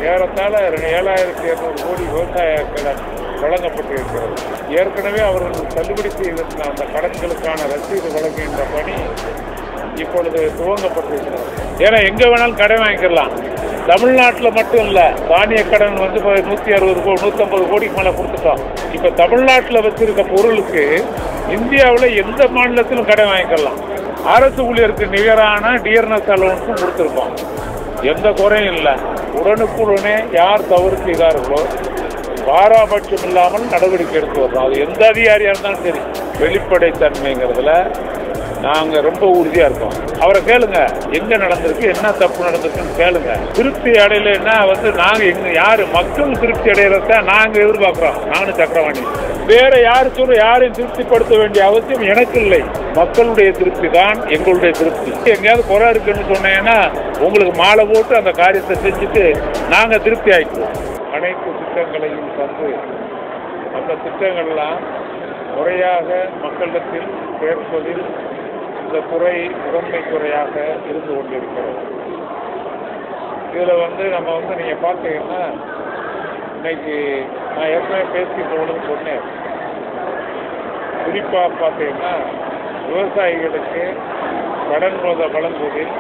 ஏறத்தாழ ஏழாயிரத்தி இரநூறு கோடி விவசாய கடன் வழங்கப்பட்டிருக்கிறது ஏற்கனவே அவர்கள் தள்ளுபடி செய்திருந்த அந்த கடன்களுக்கான ரசீது வழங்குகின்ற பணி இப்பொழுது துவங்கப்பட்டிருக்கிறது ஏன்னா எங்கே வேணாலும் கடன் வாங்கிக்கலாம் தமிழ்நாட்டில் மட்டும் இல்லை தானிய கடன் வந்து இப்போ நூற்றி அறுபது கோ நூற்றம்பது கோடிக்கு மேலே கொடுத்துட்டோம் இப்போ தமிழ்நாட்டில் வச்சிருக்க பொருளுக்கு இந்தியாவில் எந்த மாநிலத்திலும் கடன் வாங்கிக்கலாம் அரசு ஊழியருக்கு நிகரான டியர்னஸ் அலவன்ஸும் கொடுத்துருக்கோம் எந்த குறையும் இல்லை உடனுக்குடனே யார் தவறு செய்தார்களோ பாராபட்சம் இல்லாமல் நடவடிக்கை எடுத்து வர்றோம் அது எந்த அதிகாரியாக இருந்தாலும் சரி வெளிப்படைத்தன்மைங்கிறதுல நாங்கள் ரொம்ப உறுதியாக இருக்கோம் அவரை கேளுங்க எங்கே நடந்திருக்கு என்ன தப்பு நடந்திருக்குன்னு கேளுங்க திருப்தி அடையலைன்னா வந்து நாங்கள் எங்க யார் மக்கள் திருப்தி அடையிறத நாங்கள் எதிர்பார்க்குறோம் நானும் சக்கரவாணி வேற யார் சொல்ல யாரையும் திருப்திப்படுத்த வேண்டிய அவசியம் எனக்கு இல்லை மக்களுடைய திருப்தி தான் எங்களுடைய திருப்தி எங்கேயாவது குறை இருக்குன்னு சொன்னீங்கன்னா உங்களுக்கு மாலை போட்டு அந்த காரியத்தை செஞ்சுட்டு நாங்கள் திருப்தி ஆயிக்குவோம் அனைத்து திட்டங்களையும் தந்து அந்த திட்டங்கள்லாம் முறையாக மக்களிடத்தில் சேர்ப்பதில் இந்த துறை முதன்மை துறையாக இருந்து கொண்டிருக்கிறது இதில் வந்து நம்ம வந்து நீங்கள் பார்த்தீங்கன்னா இன்னைக்கு நான் ஏற்கனவே பேசிட்டு பொழுது சொன்னேன் குறிப்பாக பார்த்தீங்கன்னா விவசாயிகளுக்கு கடன் வழ வழங்குவதில்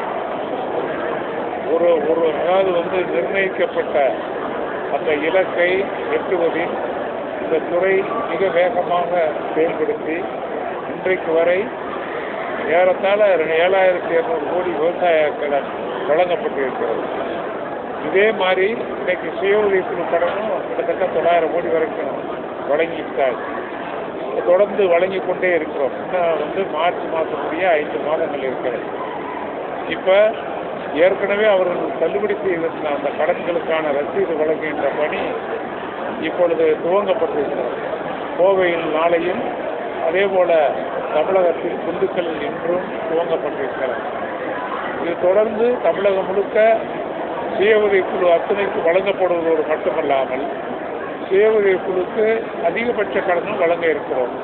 ஒரு ஒரு அதாவது வந்து நிர்ணயிக்கப்பட்ட அந்த இலக்கை எட்டுவதில் இந்த துறை மிக வேகமாக செயல்படுத்தி இன்றைக்கு வரை ஏறத்தாழ ஏழாயிரத்தி இரநூறு கோடி விவசாய கடன் வழங்கப்பட்டிருக்கிறது இதே மாதிரி இன்னைக்கு சுய உதவிக்குழு கடனும் கிட்டத்தட்ட தொள்ளாயிரம் கோடி வரைக்கும் வழங்கிட்டாங்க தொடர்ந்து வழங்கி கொண்டே இருக்கிறோம் இன்னும் வந்து மார்ச் மாதம் முடிய ஐந்து மாதங்கள் இருக்கிறது இப்போ ஏற்கனவே அவர்கள் தள்ளுபடி செய்திருந்த அந்த கடன்களுக்கான ரசீது வழங்குகின்ற பணி இப்பொழுது துவங்கப்பட்டிருக்கிறது கோவையில் நாளையும் அதே போல தமிழகத்தில் திண்டுக்கல்லில் இன்றும் துவங்கப்பட்டிருக்கிறது இது தொடர்ந்து தமிழகம் முழுக்க சுய உதவிக்குழு அத்தனைக்கு வழங்கப்படுவதோடு மட்டுமல்லாமல் சுய உதவிக்குழுக்கு அதிகபட்ச கடனும் வழங்க இருக்கிறோம்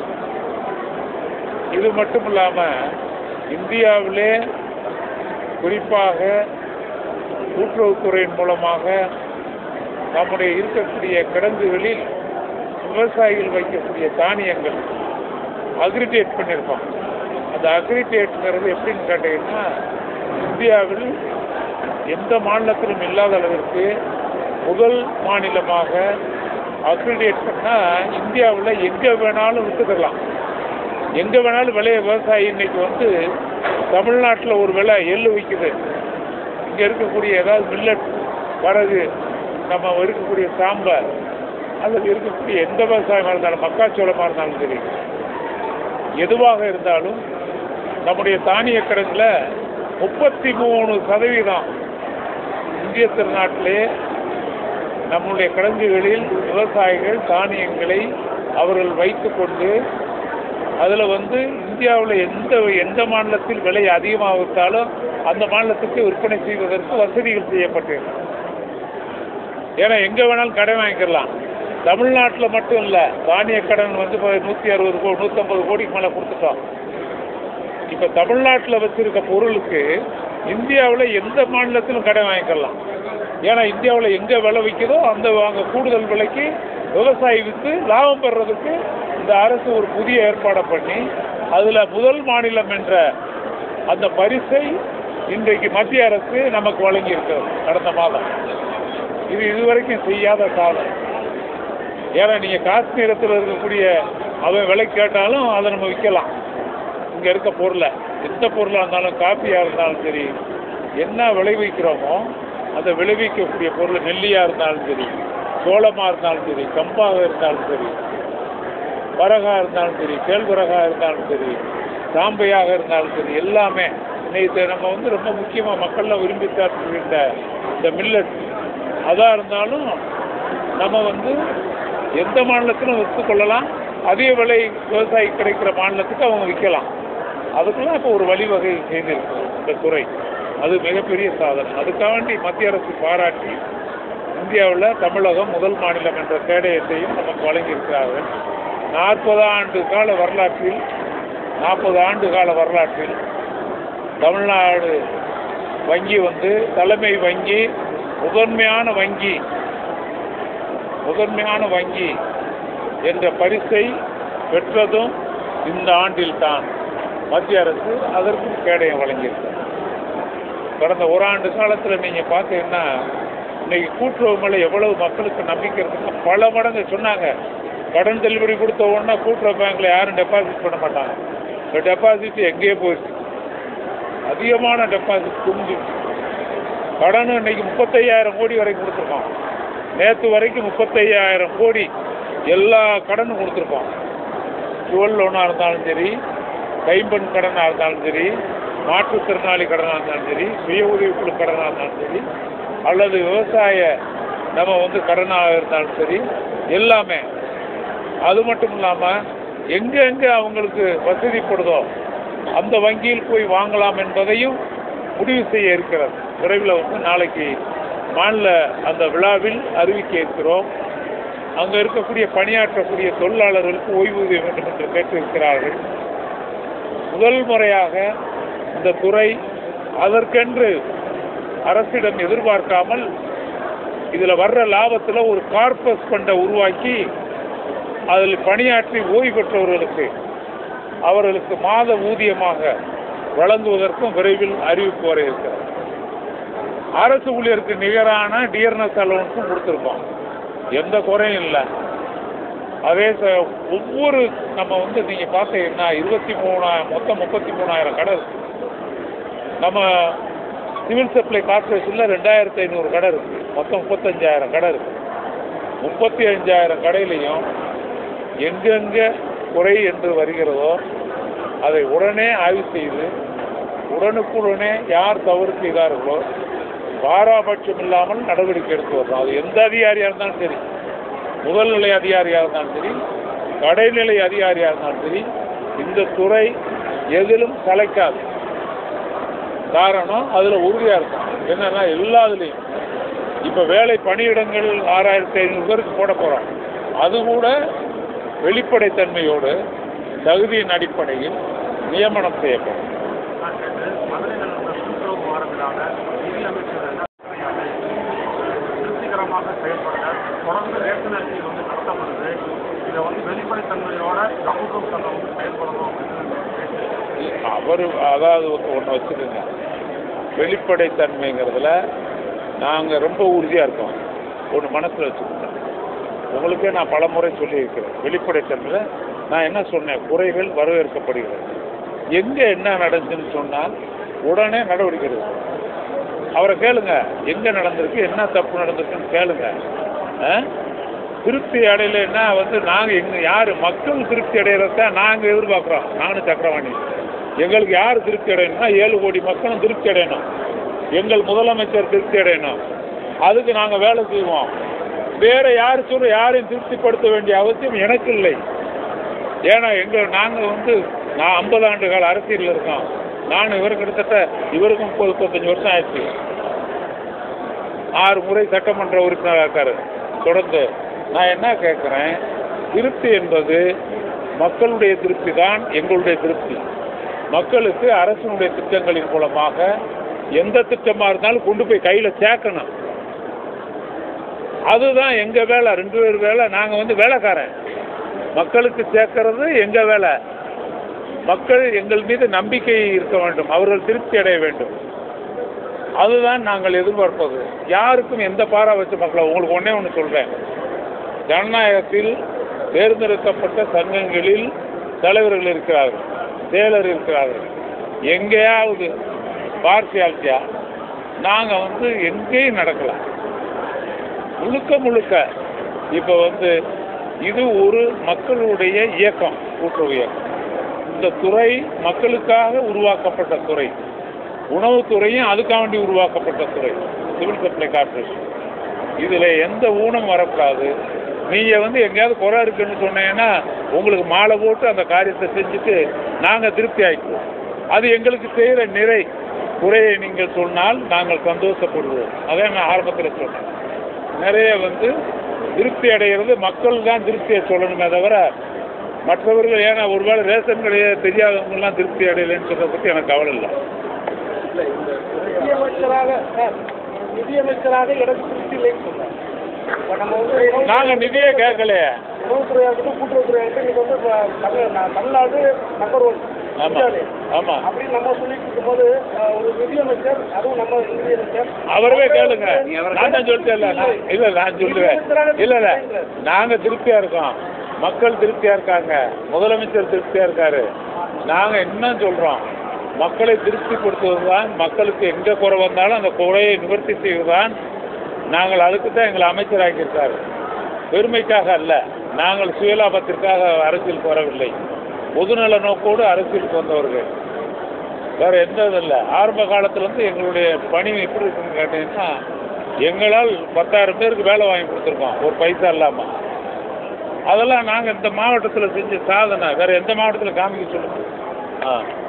இது மட்டும் இல்லாமல் இந்தியாவிலே குறிப்பாக கூட்டுறவுத்துறையின் மூலமாக நம்முடைய இருக்கக்கூடிய கிடங்குகளில் விவசாயிகள் வைக்கக்கூடிய தானியங்கள் அக்ரிடேட் பண்ணியிருக்கோம் அந்த அக்ரிடேட்ங்கிறது எப்படின்னு கேட்டீங்கன்னா இந்தியாவில் எந்த மாநிலத்திலும் இல்லாத அளவிற்கு முதல் மாநிலமாக அக்ரிடேட் பண்ணால் இந்தியாவில் எங்கே வேணாலும் விற்றுக்கலாம் எங்கே வேணாலும் விளைய விவசாயி இன்னைக்கு வந்து தமிழ்நாட்டில் ஒரு விலை எள்ளு விற்குது இங்கே இருக்கக்கூடிய ஏதாவது மில்லட் வரகு நம்ம இருக்கக்கூடிய சாம்பார் அல்லது இருக்கக்கூடிய எந்த விவசாயமாக இருந்தாலும் மக்காச்சோளமாக இருந்தாலும் சரி எதுவாக இருந்தாலும் நம்முடைய தானிய கிடங்கில் முப்பத்தி மூணு சதவீதம் இந்திய திருநாட்டிலே நம்முடைய கிடங்குகளில் விவசாயிகள் தானியங்களை அவர்கள் வைத்துக்கொண்டு அதில் வந்து இந்தியாவில் எந்த எந்த மாநிலத்தில் விலை அதிகமாக விட்டாலும் அந்த மாநிலத்துக்கு விற்பனை செய்வதற்கு வசதிகள் செய்யப்பட்டிருக்கு ஏன்னா எங்கே வேணாலும் கடன் வாங்கிக்கலாம் தமிழ்நாட்டில் மட்டும் இல்லை தானிய கடன் வந்து இப்போ நூற்றி அறுபது கோ நூற்றம்பது கோடிக்கு மேலே கொடுத்துட்டோம் இப்போ தமிழ்நாட்டில் வச்சிருக்க பொருளுக்கு இந்தியாவில் எந்த மாநிலத்திலும் கடன் வாங்கிக்கலாம் ஏன்னா இந்தியாவில் எங்கே விலை விற்கிதோ அந்த அங்கே கூடுதல் விலைக்கு விவசாயி விற்று லாபம் பெறுறதுக்கு இந்த அரசு ஒரு புதிய ஏற்பாடை பண்ணி அதில் முதல் மாநிலம் என்ற அந்த பரிசை இன்றைக்கு மத்திய அரசு நமக்கு வழங்கி இருக்கிறது கடந்த மாதம் இது இதுவரைக்கும் செய்யாத சாதனை ஏன்னா நீங்கள் காஷ்மீரத்தில் இருக்கக்கூடிய அவன் விலை கேட்டாலும் அதை நம்ம விற்கலாம் இங்கே இருக்க பொருளை எந்த பொருளாக இருந்தாலும் காப்பியாக இருந்தாலும் சரி என்ன விளைவிக்கிறோமோ அதை விளைவிக்கக்கூடிய பொருள் நெல்லியாக இருந்தாலும் சரி சோளமாக இருந்தாலும் சரி கம்பாக இருந்தாலும் சரி வரகாக இருந்தாலும் சரி கேழ்வரகாக இருந்தாலும் சரி சாம்பையாக இருந்தாலும் சரி எல்லாமே இன்னைக்கு நம்ம வந்து ரொம்ப முக்கியமாக மக்கள்லாம் விரும்பி சாப்பிட்டுக்கிட்ட இந்த மில்லட் அதாக இருந்தாலும் நம்ம வந்து எந்த மாநிலத்திலும் விற்றுக்கொள்ளலாம் அதே விலை விவசாயி கிடைக்கிற மாநிலத்துக்கு அவங்க விற்கலாம் அதுக்கெல்லாம் இப்போ ஒரு வழிவகை செய்திருக்கு இந்த துறை அது மிகப்பெரிய சாதனை அதுக்காக வேண்டி மத்திய அரசு பாராட்டி இந்தியாவில் தமிழகம் முதல் மாநிலம் என்ற கேடயத்தையும் நமக்கு வழங்கியிருக்கிறார்கள் நாற்பது ஆண்டு கால வரலாற்றில் நாற்பது ஆண்டு கால வரலாற்றில் தமிழ்நாடு வங்கி வந்து தலைமை வங்கி முதன்மையான வங்கி முதன்மையான வங்கி என்ற பரிசை பெற்றதும் இந்த ஆண்டில்தான் மத்திய அரசு அதற்கும் கேடயம் வழங்கியிருக்கு கடந்த ஒரு ஆண்டு காலத்தில் நீங்கள் பார்த்தீங்கன்னா இன்னைக்கு கூட்டுறவு மேலே எவ்வளவு மக்களுக்கு நம்பிக்கை இருக்குன்னு பல மடங்கு சொன்னாங்க கடன் தள்ளுபடி கொடுத்த உடனே கூட்டுறவு பேங்க்ல யாரும் டெபாசிட் பண்ண மாட்டாங்க இந்த டெபாசிட் எங்கேயே போயிடுச்சு அதிகமான டெபாசிட் குமிஞ்சிருச்சு கடன் இன்னைக்கு முப்பத்தையாயிரம் கோடி வரைக்கும் கொடுத்துருக்கோம் நேற்று வரைக்கும் முப்பத்தையாயிரம் கோடி எல்லா கடனும் கொடுத்துருக்கோம் ஜுவல் லோனாக இருந்தாலும் சரி கைம்பெண் கடனாக இருந்தாலும் சரி மாற்றுத்திறனாளி கடனாக இருந்தாலும் சரி சுய உதவிக்குழு கடனாக இருந்தாலும் சரி அல்லது விவசாய நம்ம வந்து கடனாக இருந்தாலும் சரி எல்லாமே அது மட்டும் இல்லாமல் எங்கே எங்கே அவங்களுக்கு வசதிப்படுதோ அந்த வங்கியில் போய் வாங்கலாம் என்பதையும் முடிவு செய்ய இருக்கிறது விரைவில் வந்து நாளைக்கு மாநில அந்த விழாவில் அறிவிக்க இருக்கிறோம் அங்கே இருக்கக்கூடிய பணியாற்றக்கூடிய தொழிலாளர்களுக்கு ஓய்வூதியம் வேண்டும் என்று கேட்டிருக்கிறார்கள் முதல் முறையாக இந்த துறை அதற்கென்று அரசிடம் எதிர்பார்க்காமல் இதில் வர்ற லாபத்தில் ஒரு கார்பஸ் ஃபண்டை உருவாக்கி அதில் பணியாற்றி ஓய்வு பெற்றவர்களுக்கு அவர்களுக்கு மாத ஊதியமாக வழங்குவதற்கும் விரைவில் அறிவிப்பு வர இருக்கிறது அரசு ஊழியருக்கு நிகரான டியர்னஸ் அலவன்ஸும் கொடுத்துருக்கோம் எந்த குறையும் இல்லை அதே ச ஒவ்வொரு நம்ம வந்து நீங்கள் பார்த்தீங்கன்னா இருபத்தி மூணாயிரம் மொத்தம் முப்பத்தி மூணாயிரம் கடை இருக்கு நம்ம சிவில் சப்ளை கார்பரேஷனில் ரெண்டாயிரத்தி ஐநூறு கடை இருக்கு மொத்தம் முப்பத்தஞ்சாயிரம் கடை இருக்கு முப்பத்தி அஞ்சாயிரம் கடையிலையும் எங்கெங்கே குறை என்று வருகிறதோ அதை உடனே ஆய்வு செய்து உடனுக்குடனே யார் தவறு செய்தார்களோ பாராபட்சம் இல்லாமல் நடவடிக்கை எடுத்து வரணும் அது எந்த அதிகாரியாக இருந்தாலும் சரி முதல்நிலை அதிகாரியாக இருந்தாலும் சரி கடைநிலை அதிகாரியாக இருந்தாலும் சரி இந்த துறை எதிலும் கலைக்காது காரணம் அதில் உறுதியாக இருக்கும் என்னன்னா எல்லாத்துலேயும் இப்போ வேலை பணியிடங்கள் ஆறாயிரத்தி ஐநூறு பேருக்கு போட போகிறோம் அது கூட வெளிப்படைத்தன்மையோடு தகுதியின் அடிப்படையில் நியமனம் செய்யப்படும் மதுரையில் நடந்த கூட்டுறவு வாரங்களாக நிதியமைச்சர் திருப்திகரமாக செயல்பட தொடர்ந்து ரேஷன் அரிசி வந்து நடத்தப்படுது இதை வந்து வெளிப்படைத்தன்மையோட சமூகம் சங்கம் வந்து செயல்படணும் அப்படின்னு அவர் அதாவது ஒன்று வச்சுக்கோங்க வெளிப்படைத்தன்மைங்கிறதுல நாங்கள் ரொம்ப உறுதியாக இருக்கோம் ஒன்று மனசில் வச்சுக்கோங்க உங்களுக்கே நான் பல முறை சொல்லியிருக்கிறேன் வெளிப்படைத்தன்மையில் நான் என்ன சொன்னேன் குறைகள் வரவேற்கப்படுகிறது எங்கே என்ன நடந்துச்சுன்னு சொன்னால் உடனே நடவடிக்கை எடுக்கணும் அவரை கேளுங்க எங்கே நடந்திருக்கு என்ன தப்பு நடந்திருக்குன்னு கேளுங்க ஆ? திருப்தி அடையலைன்னா வந்து நாங்கள் எங்க யார் மக்கள் திருப்தி அடையிறத நாங்கள் எதிர்பார்க்குறோம் நானும் சக்கரவாணி எங்களுக்கு யார் திருப்தி அடையணும்னா ஏழு கோடி மக்களும் திருப்தி அடையணும் எங்கள் முதலமைச்சர் திருப்தி அடையணும் அதுக்கு நாங்கள் வேலை செய்வோம் வேற யார் சொல்ல யாரையும் திருப்திப்படுத்த வேண்டிய அவசியம் எனக்கு இல்லை ஏன்னா எங்கள் நாங்கள் வந்து நான் ஐம்பது ஆண்டு கால அரசியலில் இருக்கோம் நான் இவர் கிட்டத்தட்ட இவருக்கும் முப்பது முப்பத்தஞ்சு வருஷம் ஆயிடுச்சு ஆறு முறை சட்டமன்ற உறுப்பினராக இருக்காரு தொடர்ந்து நான் என்ன கேட்குறேன் திருப்தி என்பது மக்களுடைய திருப்தி தான் எங்களுடைய திருப்தி மக்களுக்கு அரசினுடைய திட்டங்களின் மூலமாக எந்த திட்டமாக இருந்தாலும் கொண்டு போய் கையில் சேர்க்கணும் அதுதான் எங்கள் வேலை ரெண்டு பேர் வேலை நாங்கள் வந்து வேலைக்காரன் மக்களுக்கு சேர்க்கறது எங்கள் வேலை மக்கள் எங்கள் மீது நம்பிக்கை இருக்க வேண்டும் அவர்கள் திருப்தி அடைய வேண்டும் அதுதான் நாங்கள் எதிர்பார்ப்பது யாருக்கும் எந்த பாராபட்ச மக்களை உங்களுக்கு ஒன்றே ஒன்று சொல்கிறேன் ஜனநாயகத்தில் தேர்ந்தெடுக்கப்பட்ட சங்கங்களில் தலைவர்கள் இருக்கிறார்கள் செயலர் இருக்கிறார்கள் எங்கேயாவது பார்சியாலிட்டியா நாங்கள் வந்து எங்கேயும் நடக்கலாம் முழுக்க முழுக்க இப்போ வந்து இது ஒரு மக்களுடைய இயக்கம் கூட்டுறவு இயக்கம் இந்த துறை மக்களுக்காக உருவாக்கப்பட்ட துறை உணவுத்துறையும் அதுக்காக வேண்டி உருவாக்கப்பட்ட துறை சிவில் சப்ளை கார்பரேஷன் இதில் எந்த ஊனம் வரக்கூடாது நீங்கள் வந்து எங்கேயாவது குறை இருக்குன்னு சொன்னீங்கன்னா உங்களுக்கு மாலை போட்டு அந்த காரியத்தை செஞ்சுட்டு நாங்கள் திருப்தி ஆகிக்குவோம் அது எங்களுக்கு செய்கிற நிறை குறையை நீங்கள் சொன்னால் நாங்கள் சந்தோஷப்படுவோம் அதே நான் ஆரம்பத்தில் சொன்னேன் நிறைய வந்து திருப்தி அடைகிறது மக்கள் தான் திருப்தியை சொல்லணுமே தவிர மற்றவர்கள் ஏன்னா ஒருவேளை ரேஷன் கடையை தெரியாதவங்கலாம் திருப்தி அடையலைன்னு சொல்றத பற்றி எனக்கு கவலை இல்லை இல்லை இந்த நிதியமைச்சராக சார் நிதியமைச்சராக எனக்கு திருப்தி இல்லைன்னு சொல்றேன் இப்போ நம்ம வந்து உணவு- நாங்க நிதியே கேட்கலையே உணவுத்துறையாக இருக்கட்டும் கூட்டுறவுத்துறையாக இருக்கட்டும் இன்னைக்கு வந்து இப்போ தமிழ் ந- தமிழ்நாடு நம்பர் ஒன் ஆமா இந்தியாவிலே. ஆமா அப்படின்னு நம்ம சொல்லிட்டு இருக்கும்போது அஹ், ஒரு நிதியமைச்சர் அதுவும் நம்ம நிதியமைச்சர் அவரவே கேளுங்க நான் தான் சொல்லிட்டேன் இல்ல நான் சொல்லுவேன் இல்ல இல்ல நாங்க திருப்தியா இருக்கோம் மக்கள் திருப்தியா இருக்காங்க முதலமைச்சர் திருப்தியா இருக்காரு நாங்க என்ன சொல்றோம் மக்களை திருப்திப்படுத்துவதுதான் மக்களுக்கு எங்க குறை வந்தாலும் அந்த குறையை நிவர்த்தி செய்வதுதான் நாங்கள் அதுக்கு தான் எங்களை அமைச்சராக்கியிருக்காரு பெருமைக்காக அல்ல நாங்கள் சுயலாபத்திற்காக அரசியலுக்கு வரவில்லை பொதுநல நோக்கோடு அரசியலுக்கு வந்தவர்கள் வேற எந்த இது இல்லை ஆரம்ப காலத்துலேருந்து எங்களுடைய பணி எப்படி இருக்குன்னு கேட்டீங்கன்னா எங்களால் பத்தாயிரம் பேருக்கு வேலை வாங்கி கொடுத்துருக்கோம் ஒரு பைசா இல்லாமல் அதெல்லாம் நாங்கள் இந்த மாவட்டத்தில் செஞ்ச சாதனை வேற எந்த மாவட்டத்தில் காமிக்க சொல்லுங்க ஆ